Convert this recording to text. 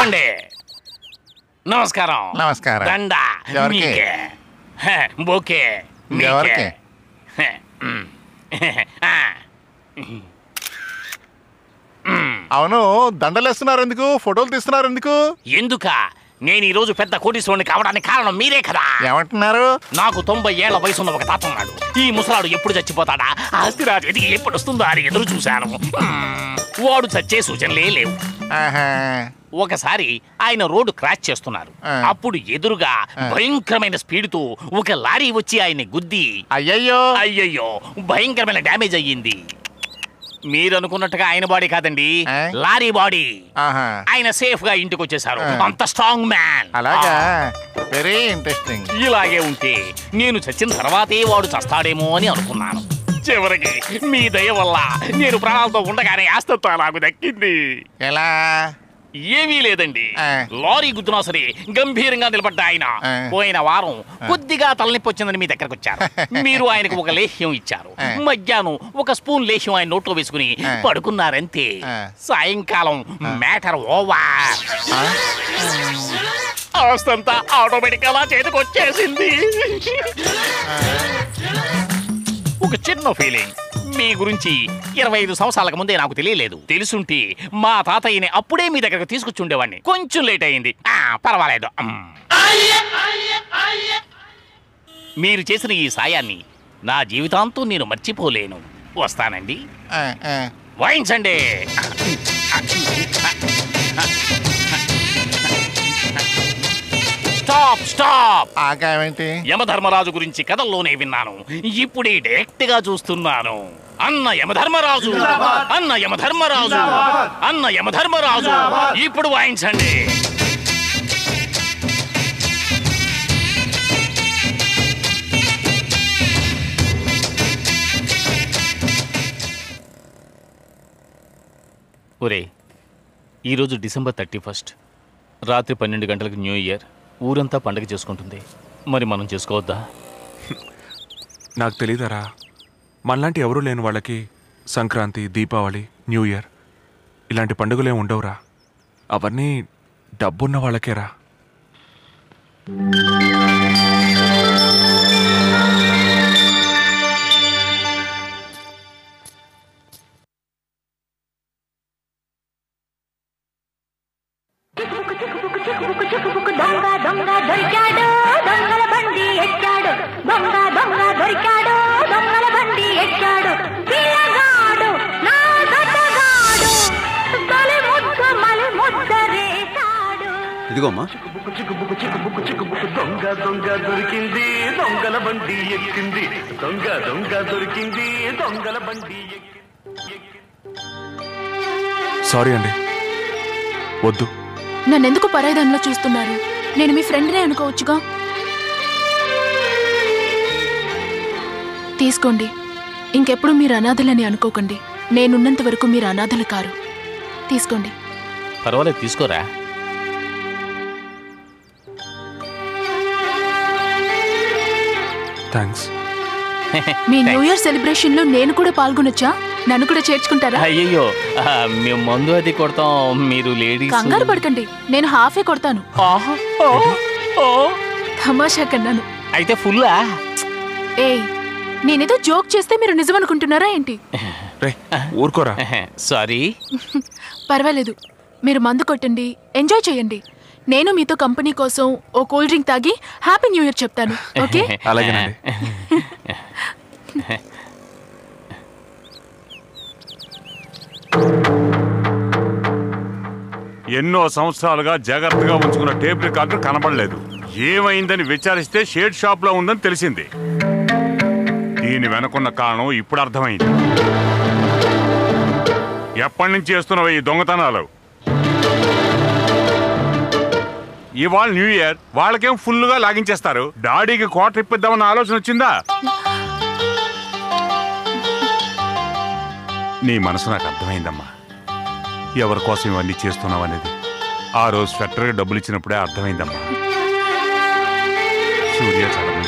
ఆపండి నమస్కారం నమస్కారం. దండ ఎవరికి? మీకే హ, బోకే మీకే. ఎవరికి? హ, మ్. ఆ. అవును దండలేస్తున్నారు ఎందుకు ఫోటోలు తీస్తున్నారు ఎందుకు ఎందుక నేను ఈ రోజు పెద్ద కోటీశ్వరుని కావడానికి కారణం మీరే కదా ఏమంటున్నారు నాకు తొంభై ఏళ్ల వయసున్న ఒక తాత ఉన్నాడు ఈ ముసలాడు ఎప్పుడు చచ్చిపోతాడా ఆస్తి నా చేతికి ఎప్పుడు వస్తుందో అని ఎదురు చూశాను మ్మ్. వాడు చచ్చే సూచనలే లేవు ఆహా. ఒకసారి ఆయన రోడ్డు క్రాష్ చేస్తున్నారు ఆ. అప్పుడు ఎదురుగా ఆ. భయంకరమైన స్పీడ్తో ఒక లారీ వచ్చి ఆయన్ని గుద్ది అయ్యయ్యో అయ్యయ్యో భయంకరమైన డ్యామేజ్ అయ్యింది మీరు అనుకున్నట్టుగా ఆయన బాడీ కాదండి ఆ? లారీ బాడీ ఆహా ఆయన సేఫ్ గా ఇంటికి వచ్చేసారు ఆ. అంత స్ట్రాంగ్ మ్యాన్ అలాగా వెరీ ఇంట్రెస్టింగ్ ఇలాగే ఉంటే నేను చచ్చిన తర్వాతే వాడు చస్తాడేమో అని అనుకున్నాను చివరికి మీ దయ వల్ల నేను ప్రాణాలతో ఉండగానే ఆస్తత్వ నాకు దక్కింది ఎలా ఏమీ లేదండి ఆ. లారీ గుద్దునా సరే గంభీరంగా నిలబడ్డ ఆయన ఆ. పోయిన వారం కొద్దిగా తలనొప్పి వచ్చిందని మీ దగ్గరకు వచ్చారు మీరు ఆయనకు ఒక లేహ్యం ఇచ్చారు ఆ. మధ్యాహ్నం ఒక స్పూన్ లేహ్యం ఆయన నోట్లో వేసుకుని ఆ. పడుకున్నారంతే ఆ. సాయంకాలం మ్యాటర్ ఓవర్ ఆ? ఆస్తంతా ఆటోమేటిక్ అలా చేతికి వచ్చేసింది ఒక చిన్న ఫీలింగ్ మీ గురించి ఇరవై ఐదు సంవత్సరాలకు ముందే నాకు తెలియలేదు తెలుసుంటే మా తాతయ్యని అప్పుడే మీ దగ్గరకు తీసుకొచ్చి ఉండేవాడిని కొంచెం లేట్ అయింది ఆ, పర్వాలేదు మ్. మీరు చేసిన ఈ సాయాన్ని నా జీవితాంతం నేను మర్చిపోలేను వస్తానండి ఆ, ఆ. వాయించండి స్టాప్ స్టాప్ ఆగామేంటి యమధర్మరాజు గురించి కథల్లోనే విన్నాను ఇప్పుడే డైరెక్ట్ గా చూస్తున్నాను అన్న యమధర్మరాజు అన్న యమధర్మరాజు అన్న యమధర్మరాజు ఇప్పుడు వాయించండి ఒరే ఈరోజు డిసెంబర్ థర్టీ ఫస్ట్ రాత్రి పన్నెండు గంటలకు న్యూ ఇయర్ ఊరంతా పండగ చేసుకుంటుంది మరి మనం చేసుకోవద్దా నాకు తెలీదరా మనలాంటి ఎవరూ లేని వాళ్ళకి సంక్రాంతి దీపావళి న్యూ ఇయర్ ఇలాంటి పండుగలే ఉండవురా అవన్నీ డబ్బున్న వాళ్ళకేరా చిక్కుపుకు చిక్కుపుకు చిక్కుపుకు చిక్కుపుకు దొంగ దొంగ దొరికాడు దొంగల బండి ఎక్కాడు దొంగ దొంగ దొరికాడు దొంగల బండి ఎక్కాడు పిల్లగాడు నా దొంగగాడు తొలి ముద్ద మలి ముద్ద రేశాడు ఇదిగో అమ్మా చిక్కుబుక్కు చిక్కుబుక్కు చిక్కుబుక్కు చిక్కుబుక్కు దొంగ దొంగ దొరికింది దొంగల బండి ఎక్కింది దొంగ దొంగ దొరికింది దొంగల బండి ఎక్కింది సారీ అండి వద్దు నన్నెందుకు పరాయిదానిలో చూస్తున్నారు నేను మీ ఫ్రెండ్నే అనుకోవచ్చుగా తీసుకోండి ఇంకెప్పుడు మీరు అనాథలని అనుకోకండి నేనున్నంత వరకు మీరు అనాథలు కారు తీసుకోండి పర్వాలేదు తీసుకోరా థ్యాంక్స్ మీ న్యూ ఇయర్ సెలబ్రేషన్ లో నేను కూడా పాల్గొనొచ్చా నన్ను కూడా చేర్చుకుంటారా అయ్యయ్యో ఆ, మేము మందు అది కొడతాం మీరు లేడీస్ కంగారు పడకండి నేను హాఫే కొడతాను ఆహా, ఓ, ఓ. తమాషా కన్నాను అయితే ఫుల్లా ఏయ్ నేనేదో జోక్ చేస్తే మీరు నిజం అనుకుంటున్నారా ఏంటి రే ఊరుకోరా సారీ పర్వాలేదు మీరు మందు కొట్టండి ఎంజాయ్ చేయండి నేను మీతో కంపెనీ కోసం ఓ కూల్ డ్రింక్ తాగి హ్యాపీ న్యూ ఇయర్ చెప్తాను ఓకే అలాగేనండి ఎన్నో సంవత్సరాలుగా జాగ్రత్తగా ఉంచుకున్న టేప్ రికార్డు కనబడలేదు ఏమైందని విచారిస్తే షేడ్ షాప్ లో ఉందని తెలిసింది దీని వెనకున్న కారణం ఇప్పుడు అర్థమైంది ఎప్పటి నుంచి చేస్తున్నవి ఈ దొంగతనాలు ఇవాళ న్యూ ఇయర్ వాళ్ళకేం ఫుల్గా లాగించేస్తారు డాడీకి కోట ఇప్పిద్దామన్న ఆలోచన వచ్చిందా నీ మనసు నాకు అర్థమైందమ్మా ఎవరి కోసం ఇవన్నీ చేస్తున్నావు అనేది ఆ రోజు స్వెటర్గా డబ్బులు ఇచ్చినప్పుడే అర్థమైందమ్మా సూర్య చాలా మంచి